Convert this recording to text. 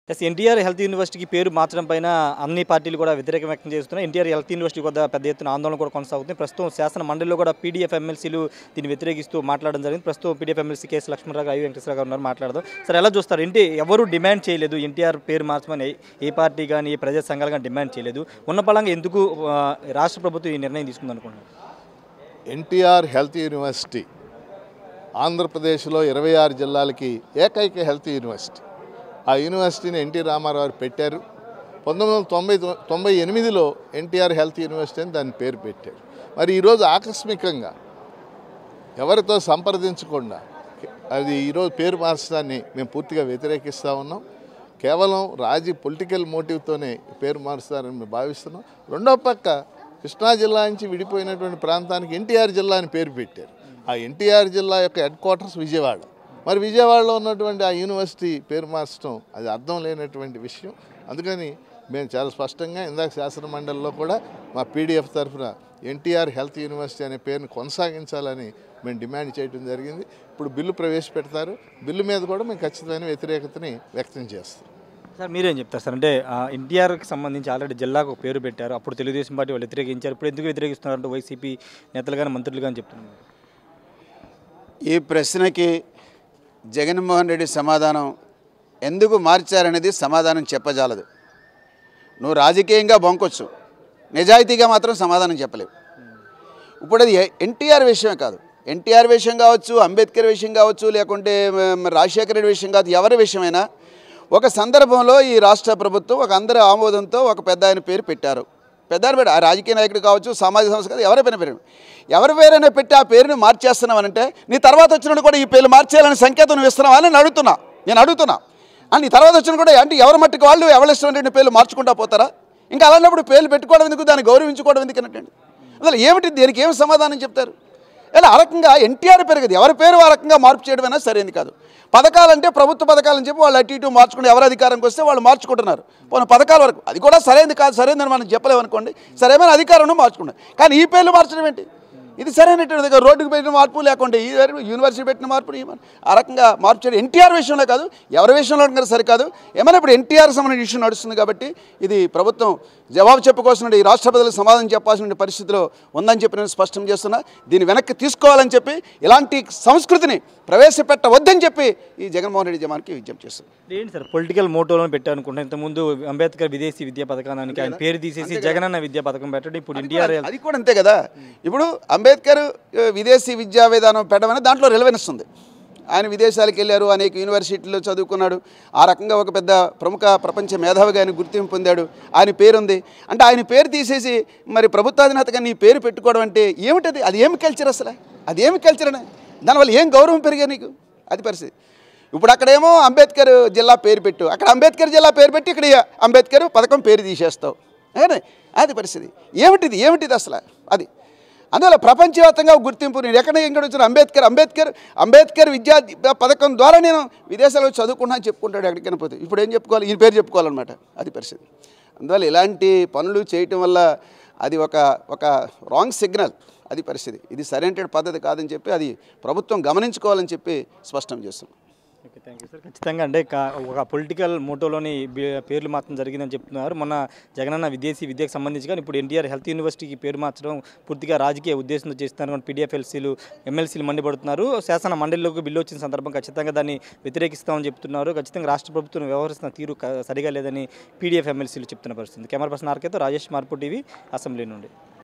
Yes NTR health యూనివర్సిటీకి పేరు మార్చడం పైన అన్ని పార్టీలు కూడా వ్యతిరేకం వ్యక్తం చేస్తున్నాయి ఎన్టీఆర్ హెల్త్ యూనివర్సిటీ వద్ద పెద్ద ఎత్తున ఆందోళన కూడా కొనసాగుతుంది ప్రస్తుతం శాసన మండలిలో కూడా పీడీఎఫ్ ఎమ్మెల్సీలు దీన్ని వ్యతిరేకిస్తూ మాట్లాడడం జరిగింది ప్రస్తుతం పీడీఎఫ్ ఎమ్మెల్సీ కేసు లక్ష్మణరావు గారు ఐ వెంకటేశ్వర గారు ఉన్నారు మాట్లాడదాం సార్ ఎలా చూస్తారు ఏంటి ఎవరు డిమాండ్ చేయలేదు ఎన్టీఆర్ పేరు మార్చమని ఏ- ఏ పార్టీ కానీ ఏ ప్రజా సంఘాలు కానీ డిమాండ్ చేయలేదు ఉన్న పలంగా ఎందుకు ఆ, రాష్ట్ర ప్రభుత్వం ఈ నిర్ణయం తీసుకుంది అనుకుంటున్నారు ఎన్టీఆర్ హెల్త్ యూనివర్సిటీ ఆంధ్రప్రదేశ్లో ఇరవై ఆరు జిల్లాలకి ఏకైక హెల్త్ యూనివర్సిటీ ఆ యూనివర్సిటీని ఎన్టీ రామారావు గారు పెట్టారు పంతొమ్మిది వందల తొంభై తొ- తొంభై ఎనిమిదిలో ఎన్టీఆర్ హెల్త్ యూనివర్సిటీ అని దాని పేరు పెట్టారు మరి ఈరోజు ఆకస్మికంగా ఎవరితో సంప్రదించకుండా అది ఈరోజు పేరు మార్చడాన్ని మేము పూర్తిగా వ్యతిరేకిస్తూ ఉన్నాం కేవలం రాజీ పొలిటికల్ మోటివ్తోనే ఈ పేరు మారుస్తారని మేము భావిస్తున్నాం రెండో పక్క కృష్ణా జిల్లా నుంచి విడిపోయినటువంటి ప్రాంతానికి ఎన్టీఆర్ జిల్లా అని పేరు పెట్టారు ఆ ఎన్టీఆర్ జిల్లా యొక్క హెడ్ క్వార్టర్స్ విజయవాడ మరి విజయవాడలో ఉన్నటువంటి ఆ యూనివర్సిటీ పేరు మార్చడం అది అర్థం లేనటువంటి విషయం అందుకని మేము చాలా స్పష్టంగా ఇందాక శాసన మండలిలో కూడా మా పీడిఎఫ్ తరఫున ఎన్టీఆర్ హెల్త్ యూనివర్సిటీ అనే పేరును కొనసాగించాలని మేము డిమాండ్ చేయడం జరిగింది ఇప్పుడు బిల్లు ప్రవేశపెడతారు బిల్లు మీద కూడా మేము ఖచ్చితమైన వ్యతిరేకతని వ్యక్తం చేస్తాం సార్ మీరేం చెప్తారు సార్ అంటే ఆ, ఎన్టీఆర్కి సంబంధించి ఆల్రెడీ జిల్లాకు ఒక పేరు పెట్టారు అప్పుడు తెలుగుదేశం పార్టీ వాళ్ళు వ్యతిరేకించారు ఇప్పుడు ఎందుకు వ్యతిరేకిస్తున్నారంటే వైసీపీ నేతలు కానీ మంత్రులు కానీ చెప్తున్నారు ఈ ప్రశ్నకి జగన్మోహన్ రెడ్డి సమాధానం ఎందుకు మార్చారనేది సమాధానం చెప్పజాలదు నువ్వు రాజకీయంగా బొంకొచ్చు నిజాయితీగా మాత్రం సమాధానం చెప్పలేవు ఇప్పుడు అది ఎన్టీఆర్ విషయమే కాదు ఎన్టీఆర్ విషయం కావచ్చు అంబేద్కర్ విషయం కావచ్చు లేకుంటే మ, రాజశేఖర రెడ్డి విషయం కావచ్చు ఎవరి విషయమైనా ఒక సందర్భంలో ఈ రాష్ట్ర ప్రభుత్వం ఒక అందరి ఆమోదంతో ఒక పెద్ద ఆయన పేరు పెట్టారు పెద్ద ఆయన పెట్టారు ఆ రాజకీయ నాయకుడు కావచ్చు సామాజిక సంస్థ కాదు ఎవరి పేరు పేరు ఎవరి పేరైనా పెట్టి ఆ పేరుని మార్చేస్తున్నావనంటే నీ తర్వాత వచ్చినప్పుడు కూడా ఈ పేరు మార్చేయాలని సంకేతం నువ్వు ఇస్తున్నావా అని నేను అడుగుతున్నా నేను అడుగుతున్నా అని నీ తర్వాత వచ్చిన కూడా అంటే ఎవరి మట్టుకు వాళ్ళు ఎవరి ఇష్టం పేర్లు మార్చుకుంటా పోతారా ఇంకా అలాంటప్పుడు పేర్లు పెట్టుకోవడం ఎందుకు దాన్ని గౌరవించుకోవడం ఎందుకు అన్నట్టండి అసలు ఏమిటి దీనికి ఏం సమాధానం చెప్తారు ఇలా ఆ రకంగా ఎన్టీఆర్ పెరగదు ఎవరి పేరు ఆ రకంగా మార్పు చేయడమైనా సరైనది కాదు పథకాలంటే ప్రభుత్వ పథకాలని చెప్పి వాళ్ళు అటు ఇటు మార్చుకుంటే ఎవరు అధికారంకి వస్తే వాళ్ళు మార్చుకుంటున్నారు పోనీ పథకాల వరకు అది కూడా సరైనది కాదు సరైనదని మనం చెప్పలేము అనుకోండి సరైన అధికారం మార్చుకున్నారు కానీ ఈ పేర్లు మార్చడం ఏంటి ఇది సరైనటువంటి దగ్గర రోడ్డుకు పెట్టిన మార్పు లేకుంటే ఈ యూనివర్సిటీ పెట్టిన మార్పు ఈ మార్పు. ఆ రకంగా మార్పు చేయడం ఎన్టీఆర్ విషయంలో కాదు ఎవరి విషయంలో కూడా సరికాదు ఏమైనా ఇప్పుడు ఎన్టీఆర్ సంబంధించిన ఇష్యూ నడుస్తుంది కాబట్టి ఇది ప్రభుత్వం జవాబు చెప్పుకోవాల్సిన ఈ రాష్ట్ర ప్రజలకు సమాధానం చెప్పాల్సిన పరిస్థితిలో ఉందని చెప్పి నేను స్పష్టం చేస్తున్నా దీన్ని వెనక్కి తీసుకోవాలని చెప్పి ఇలాంటి సంస్కృతిని ప్రవేశపెట్టవద్దని చెప్పి ఈ జగన్మోహన్ రెడ్డి జమానికి విజ్ఞప్తి చేస్తున్నాను ఏంటి సార్ పొలిటికల్ మోటోలను పెట్టారు అనుకుంటా ఇంతకుముందు అంబేద్కర్ విదేశీ విద్యా పథకానికి ఆయన పేరు తీసేసి జగనన్న విద్యా పథకం పెట్టడం ఇప్పుడు ఎన్టీఆర్ అది కూడా అంతే కదా ఇప్పుడు అంబేద్కర్ ఆ, విదేశీ విద్యా విధానం పెట్టమని దాంట్లో రిలవెన్స్ ఉంది ఆయన విదేశాలకు వెళ్ళారు అనేక యూనివర్సిటీల్లో చదువుకున్నాడు ఆ రకంగా ఒక పెద్ద ప్రముఖ ప్రపంచ మేధావిగా ఆయన గుర్తింపు పొందాడు ఆయన పేరుంది అంటే ఆయన పేరు తీసేసి మరి ప్రభుత్వాధినేతగా నీ పేరు పెట్టుకోవడం అంటే ఏమిటది అది ఏమి కల్చర్ అసలు అది ఏమి కల్చర్ అని దానివల్ల ఏం గౌరవం పెరిగా నీకు అది పరిస్థితి ఇప్పుడు అక్కడేమో అంబేద్కర్ జిల్లా పేరు పెట్టు అక్కడ అంబేద్కర్ జిల్లా పేరు పెట్టి ఇక్కడ అంబేద్కర్ పథకం పేరు తీసేస్తావు అదే అది పరిస్థితి ఏమిటిది ఏమిటిది అసలు అది అందువల్ల ప్రపంచవ్యాప్తంగా ఒక గుర్తింపు నేను ఎక్కడ ఎక్కడ వచ్చిన అంబేద్కర్ అంబేద్కర్ అంబేద్కర్ విద్యా పథకం ద్వారా నేను విదేశాల్లో చదువుకున్నా అని చెప్పుకుంటాడు ఎక్కడికైనా పోతే ఇప్పుడు ఏం చెప్పుకోవాలి ఈయన పేరు చెప్పుకోవాలన్నమాట అది పరిస్థితి అందువల్ల ఇలాంటి పనులు చేయటం వల్ల అది ఒక ఒక రాంగ్ సిగ్నల్ అది పరిస్థితి ఇది సరైన పద్ధతి కాదని చెప్పి అది ప్రభుత్వం గమనించుకోవాలని చెప్పి స్పష్టం చేస్తున్నాం ఓకే థ్యాంక్ యూ సార్ ఖచ్చితంగా అంటే కా- ఒక పొలిటికల్ మోటోలోని బి- పేర్లు మాత్రం జరిగిందని చెప్తున్నారు మొన్న జగనన్న విదేశీ విద్యకు సంబంధించి కానీ ఇప్పుడు ఎన్టీఆర్ హెల్త్ యూనివర్సిటీకి పేరు మార్చడం పూర్తిగా రాజకీయ ఉద్దేశంతో చేస్తున్నారు పీడిఎఫ్ఎల్సీలు ఎమ్మెల్సీలు మండిపడుతున్నారు శాసన మండలిలోకి బిల్లు వచ్చిన సందర్భం ఖచ్చితంగా దాన్ని వ్యతిరేకిస్తామని చెప్తున్నారు ఖచ్చితంగా రాష్ట్ర ప్రభుత్వం వ్యవహరిస్తున్న తీరు క- సరిగా లేదని పీడిఎఫ్ ఎమ్మెల్సీలు చెప్తున్న పరిస్థితి కెమెరా పర్సన్ ఆర్కేతో రాజేష్ మార్పు టీవీ అసెంబ్లీ నుండి